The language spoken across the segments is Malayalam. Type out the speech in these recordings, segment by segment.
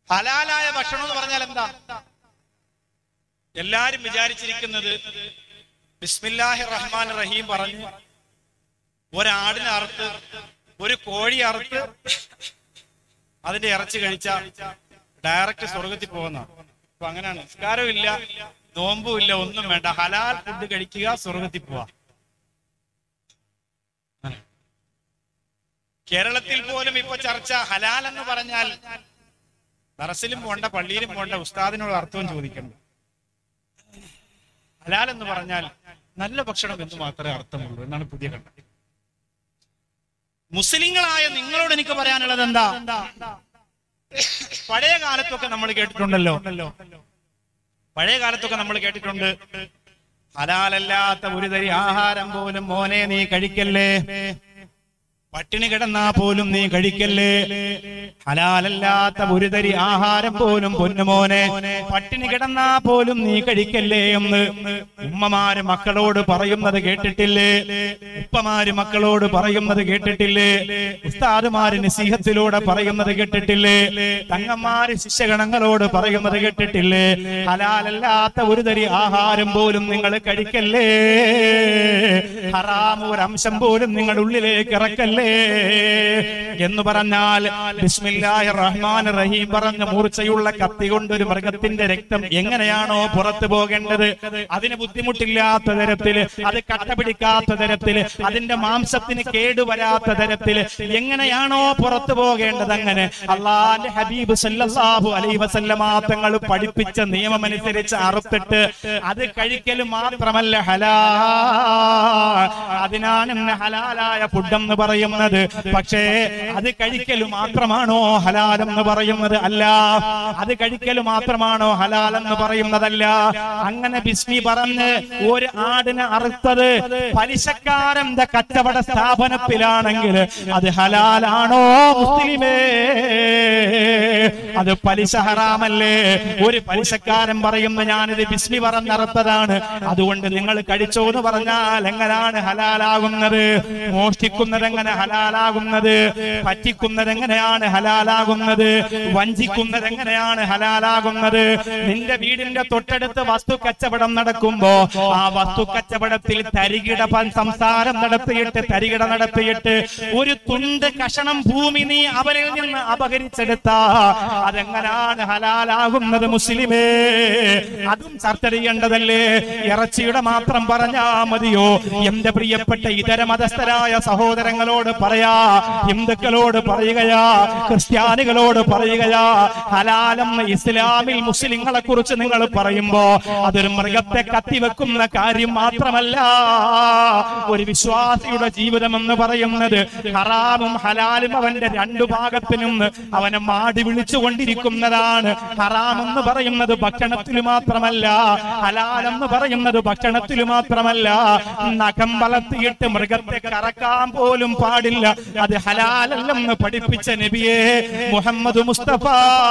ഹലാലായ ഭക്ഷണം എന്ന് പറഞ്ഞാൽ എന്താ എല്ലാരും വിചാരിച്ചിരിക്കുന്നത് ബിസ്മില്ലാഹി റഹ്മാൻ റഹീം പറഞ്ഞു ഒരാടിനെ അറുത്ത് ഒരു കോഴി അറുത്ത് അതിന്റെ ഇറച്ചി കഴിച്ച ഡയറക്റ്റ് സ്വർഗത്തിൽ പോകുന്ന അപ്പൊ അങ്ങനെയാണ് നിസ്കാരവും ഇല്ല നോമ്പും ഇല്ല ഒന്നും വേണ്ട ഹലാൽ ഫുഡ് കഴിക്കുക സ്വർഗത്തിൽ പോവാ അങ്ങനെ. കേരളത്തിൽ പോലും ഇപ്പൊ ചർച്ച ഹലാൽ എന്ന് പറഞ്ഞാൽ ദറസിലും പോണ്ട പള്ളിയിലും പോണ്ട ഉസ്താദിനോട് അർത്ഥവും ചോദിക്കണം ഹലാൽ എന്ന് പറഞ്ഞാൽ നല്ല ഭക്ഷണം എന്ന് മാത്രമേ അർത്ഥമുള്ളൂ എന്നാണ് പുതിയ കണ്ടത് മുസ്ലിങ്ങളായ നിങ്ങളോട് എനിക്ക് പറയാനുള്ളത് എന്താ പഴയ കാലത്തൊക്കെ നമ്മൾ കേട്ടിട്ടുണ്ടല്ലോ പഴയ കാലത്തൊക്കെ നമ്മൾ കേട്ടിട്ടുണ്ട് ഹലാലല്ലാത്ത ഒരു തരി ആഹാരം പോലും മോനെ നീ കഴിക്കല്ലേ പട്ടിണി കിടന്നാ പോലും നീ കഴിക്കല്ലേ ഹലാലല്ലാത്ത ഒരു തരി ആഹാരം പോലും പൊന്നുമോനെ പട്ടിണി കിടന്നാ പോലും നീ കഴിക്കല്ലേ എന്ന് ഉമ്മമാര് മക്കളോട് പറയുന്നത് കേട്ടിട്ടില്ലേ ഉപ്പമാര് മക്കളോട് പറയുന്നത് കേട്ടിട്ടില്ലേ ഉസ്താദുമാര് നിസീഹത്തിലൂടെ പറയുന്നത് കേട്ടിട്ടില്ലേ തങ്ങന്മാര് ശിഷ്യഗണങ്ങളോട് പറയുന്നത് കേട്ടിട്ടില്ലേ ഹലാലല്ലാത്ത ഒരു തരി ആഹാരം പോലും നിങ്ങൾ കഴിക്കല്ലേ ഹറാം ഒരു അംശം പോലും നിങ്ങളുടെ ഉള്ളിലേക്ക് ഇറക്കല്ലേ എന്ന് പറഞ്ഞാൽ ബിസ്മില്ലാഹിർ റഹ്മാൻ റഹീം പറഞ്ഞ മൂർച്ചയുള്ള കത്തി കൊണ്ട് ഒരു മൃഗത്തിന്റെ രക്തം എങ്ങനെയാണോ പുറത്തു പോകേണ്ടത് അതിന് ബുദ്ധിമുട്ടില്ലാത്ത തരത്തില് അത് കട്ട പിടിക്കാത്ത തരത്തില് അതിന്റെ മാംസത്തിന് കേടുവരാത്ത തരത്തില് എങ്ങനെയാണോ പുറത്തു പോകേണ്ടത് അങ്ങനെ അള്ളാന്റെ ഹബീബ് സല്ലല്ലാഹു അലൈഹി വസല്ലമ തങ്ങൾ പഠിപ്പിച്ച നിയമമനുസരിച്ച് അറുത്തിട്ട് അത് കഴിക്കൽ മാത്രമല്ല ഹലാ അതിനാണ് ഇന്ന് ഹലാലായ ഫുഡ് എന്ന് പറയുന്നത് പക്ഷേ അത് കഴിക്കൽ മാത്രമാണോ ഹലാൽ എന്ന് പറയുന്നത് അല്ല അത് കഴിക്കൽ മാത്രമാണോ ഹലാൽ എന്ന് പറയുന്നതല്ല അങ്ങനെ ബിസ്മി പറഞ്ഞ് ഒരു ആടിനെ അറുത്തത് പലിശക്കാരന്റെ കച്ചവട സ്ഥാപനത്തിലാണെങ്കിൽ അത് ഹലാലാണോ മുസ്ലിമേ അത് പലിശ ഹറാമല്ലേ ഒരു പലിശക്കാരൻ പറയുന്ന ഞാനിത് ബിസ്മി പറഞ്ഞറുത്തതാണ് അതുകൊണ്ട് നിങ്ങൾ കഴിച്ചോ എന്ന് പറഞ്ഞാൽ എങ്ങനെയാണ് ഹലാലാകുന്നത് മോഷ്ടിക്കുന്നത് എങ്ങനെ ഹലാലാകുന്നത് പറ്റിക്കുന്നത് എങ്ങനെയാണ് ഹലാലാകുന്നത് വഞ്ചിക്കുന്നത് എങ്ങനെയാണ് ഹലാലാകുന്നത് നിന്റെ വീടിന്റെ തൊട്ടടുത്ത് വസ്തു കച്ചവടം നടക്കുമ്പോ ആ വസ്തു കച്ചവടത്തിൽ തരികിട പ- സംസാരം നടത്തിയിട്ട് തരികിട നടത്തിയിട്ട് ഒരു തുണ്ട് കഷണം ഭൂമി നീ അവരിൽ നിന്ന് അപഹരിച്ചെടുത്ത അതെങ്ങനാണ് ഹലാലാകുന്നത് മുസ്ലിമേ അതും ചർച്ച ചെയ്യേണ്ടതല്ലേ ഇറച്ചിയുടെ മാത്രം പറഞ്ഞാ മതിയോ എന്റെ പ്രിയപ്പെട്ട ഇതര മതസ്ഥരായ സഹോദരങ്ങളോട് പറയാ ഹിന്ദുക്കളോട് പറയുകയാ ക്രിസ്ത്യാനികളോട് പറയുകയാ ഹലാലെന്ന് ഇസ്ലാമിൽ മുസ്ലിങ്ങളെ കുറിച്ച് നിങ്ങൾ പറയുമ്പോ അതൊരു മൃഗത്തെ കത്തിവെക്കുന്ന കാര്യം മാത്രമല്ല ഒരു വിശ്വാസിയുടെ ജീവിതം എന്ന് പറയുന്നത് ഹറാമും ഹലാലും അവന്റെ രണ്ടു ഭാഗത്തിനും അവനെ മാടി വിളിച്ചുകൊണ്ടിരിക്കുന്നതാണ് ഹറാം എന്ന് പറയുന്നത് ഭക്ഷണത്തിൽ മാത്രമല്ല ഹലാലെന്ന് പറയുന്നത് ഭക്ഷണത്തിൽ മാത്രമല്ല നഖം വളർത്തിയിട്ട് മൃഗത്തെ കറക്കാൻ പോലും പാടില്ല അത് ഹലാലല്ലെന്ന് പഠിപ്പിച്ച നബിയെ മുഹമ്മദ് മുസ്തഫ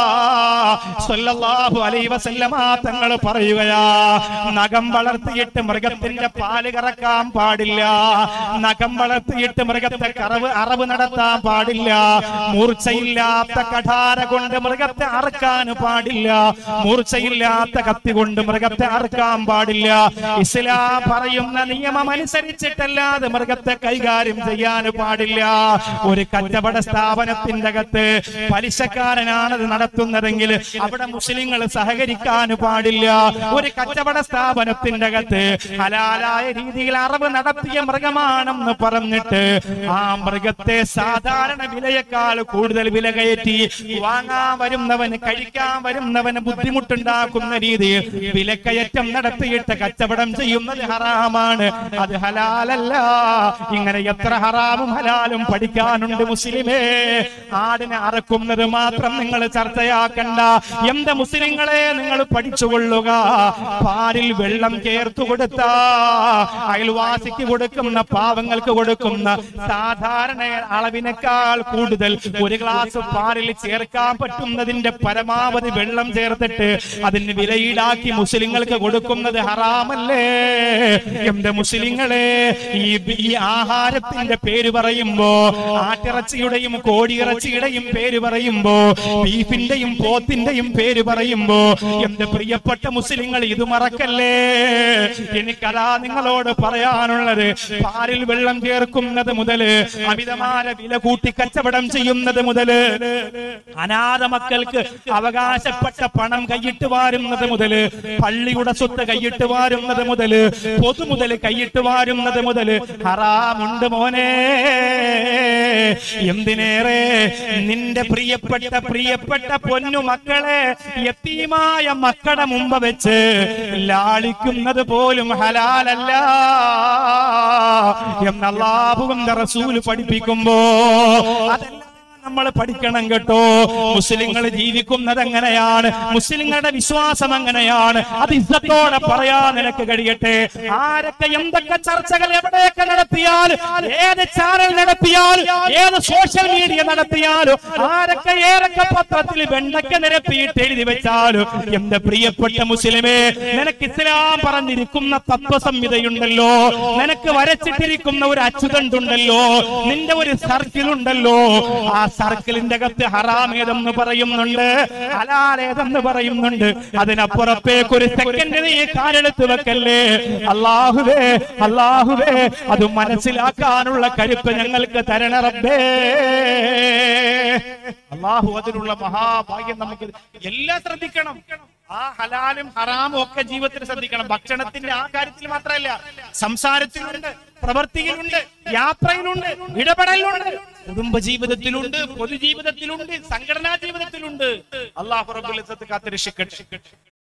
സല്ലല്ലാഹു അലൈഹി വസല്ലമ തങ്ങൾ പറയുകയാ നഖം വളർത്തിയിട്ട് മൃഗത്തിന്റെ പാല് കറക്കാൻ പാടില്ല നഖം വളർത്തിയിട്ട് മൃഗത്തെ കറവ് അറവ് നടത്താൻ പാടില്ല മൂർച്ചയില്ലാത്ത കഠാര കൊണ്ട് മൃഗത്തെ അറക്കാൻ പാടില്ല മൂർച്ചയില്ലാത്ത കത്തി കൊണ്ട് മൃഗത്തെ അറക്കാൻ പാടില്ല ഇസ്ലാം പറയുന്ന നിയമം അനുസരിച്ചിട്ടല്ലാതെ മൃഗത്തെ കൈകാര്യം ചെയ്യാൻ പാടില്ല ഒരു കച്ചവട സ്ഥാപനത്തിന്റെ അകത്ത് പലിശക്കാരനാണത് നടത്തുന്നതെങ്കിൽ അവിടെ മുസ്ലിങ്ങൾ സഹകരിക്കാൻ പാടില്ല ഒരു കച്ചവട സ്ഥാപനത്തിന്റെ അകത്ത് ഹലാലായ രീതിയിൽ അറിവ് നടത്തിയ മൃഗമാണെന്ന് പറഞ്ഞിട്ട് ആ മൃഗത്തെ സാധാരണ വിലയേക്കാൾ കൂടുതൽ വില കയറ്റി വാങ്ങാൻ വരുന്നവന് കഴിക്കാൻ വരുന്നവന് ബുദ്ധിമുട്ടുണ്ടാക്കുന്ന രീതിയിൽ വിലക്കയറ്റം നടത്തിയിട്ട് കച്ചവടം ചെയ്യുന്നത് ഹറാമാണ് അത് ഹലാലല്ല ഇങ്ങനെ എത്ര ഹറാമും ഹലാലും പഠിക്കാനുണ്ട് മുസ്ലിമേ ആടിനെ അറക്കുന്നത് മാത്രം നിങ്ങൾ ചർച്ചയാക്കണ്ട എന്റെ മുസ്ലിങ്ങളെ നിങ്ങൾ പഠിച്ചുകൊള്ളുക പാലിൽ വെള്ളം ചേർത്തു കൊടുത്ത അയൽവാസിക്ക് കൊടുക്കുന്ന പാവങ്ങൾക്ക് കൊടുക്കുന്ന സാധാരണ അളവിനേക്കാൾ കൂടുതൽ ഒരു ഗ്ലാസ് പാലിൽ ചേർക്കാൻ പറ്റുന്ന പകർത്തുന്നതിന്റെ പരമാവധി വെള്ളം ചേർത്തിട്ട് അതിന് വിലയിടാക്കി മുസ്ലിങ്ങൾക്ക് കൊടുക്കുന്നത് ഹറാമല്ലേ എന്റെ മുസ്ലിങ്ങളെ ഈ ഈ ആഹാരത്തിന്റെ പേര് പറയുമ്പോ ആട്ടിറച്ചിയുടെയും കോടിയിറച്ചിയുടെയും പേര് പറയുമ്പോ ബീഫിന്റെയും പോത്തിന്റെയും പേര് പറയുമ്പോ എന്റെ പ്രിയപ്പെട്ട മുസ്ലിങ്ങൾ ഇത് മറക്കല്ലേ എനിക്കതാ നിങ്ങളോട് പറയാനുള്ളത് പാലിൽ വെള്ളം ചേർക്കുന്നത് മുതല് അമിതമായ വില കൂട്ടി കച്ചവടം ചെയ്യുന്നത് മുതല് അനാഥ മക്കൾക്ക് അവകാശപ്പെട്ട പണം കൈയിട്ട് വാരുന്നത് മുതല് പള്ളിയുടെ സ്വത്ത് കൈയിട്ട് വാരുന്നത് മുതല് പൊതു മുതല് കൈയിട്ട് വാരുന്നത് മുതല് ഹറാമുണ്ട് മോനെ എന്തിനേറെ നിന്റെ പ്രിയപ്പെട്ട പ്രിയപ്പെട്ട പൊന്നു മക്കളെ യത്തീമായ മക്കളുടെ മുമ്പ് വെച്ച് ലാളിക്കുന്നത് പോലും ഹലാലല്ല എന്നല്ലാഹുവിന്റെ റസൂല് പഠിപ്പിക്കുമ്പോ അതെല്ലാം നമ്മൾ പഠിക്കണം കേട്ടോ മുസ്ലിങ്ങൾ ജീവിക്കുന്നത് എങ്ങനെയാണ് മുസ്ലിങ്ങളുടെ വിശ്വാസം എങ്ങനെയാണ് അത് ഇസ്സത്തോടെ പറയാൻ നിനക്ക് കഴിയട്ടെ ആരൊക്കെ എന്തൊക്കെ ചർച്ചകൾ എവിടെയൊക്കെ നടത്തിയാൽ ഏത് ചാനൽ നടത്തിയാൽ ഏത് സോഷ്യൽ മീഡിയ നടത്തിയാലും ആരൊക്കെ ഏതൊക്കെ പത്രത്തിൽ വെണ്ടക്ക നിരപ്പിയിട്ട് എഴുതി വെച്ചാലും എന്റെ പ്രിയപ്പെട്ട മുസ്ലിമേ നിനക്ക് ഇസ്ലാം പറഞ്ഞിരിക്കുന്ന തത്വസംഹിതയുണ്ടല്ലോ നിനക്ക് വരച്ചിട്ടിരിക്കുന്ന ഒരു അച്യുതണ്ടുണ്ടല്ലോ നിന്റെ ഒരു സർക്കിൾ ഉണ്ടല്ലോ ആ സർക്കിളിന്റെ അകത്ത് ഹറാമേതെന്ന് പറയുന്നുണ്ട് ഹലാലേതെന്ന് പറയുന്നുണ്ട് അതിനപ്പുറത്തേക്ക് ഒരു സെക്കൻഡ് നീ കാലെടുത്ത് വെക്കല്ലേ അള്ളാഹുവേ അള്ളാഹുവേ അത് മനസ്സിലാക്കാനുള്ള കരുപ്പ് ഞങ്ങൾക്ക് തരണ റബ്ബേ അള്ളാഹു അതിനുള്ള മഹാഭാഗ്യം നമുക്ക് എല്ലാം ശ്രദ്ധിക്കണം ആ ഹലാലും ഹറാമും ഒക്കെ ജീവിതത്തിൽ ശ്രദ്ധിക്കണം ഭക്ഷണത്തിന്റെ ആ കാര്യത്തിൽ മാത്രമല്ല സംസാരത്തിലുണ്ട് പ്രവൃത്തിയിലുണ്ട് യാത്രയിലുണ്ട് ഇടപെടലിലുണ്ട് കുടുംബ ജീവിതത്തിലുണ്ട് പൊതുജീവിതത്തിലുണ്ട് സംഘടനാ ജീവിതത്തിലുണ്ട് അള്ളാഹു റബ്ബുൽ ഇസ്സത്ത് കാത്തിരക്ഷിക്കട്ടെ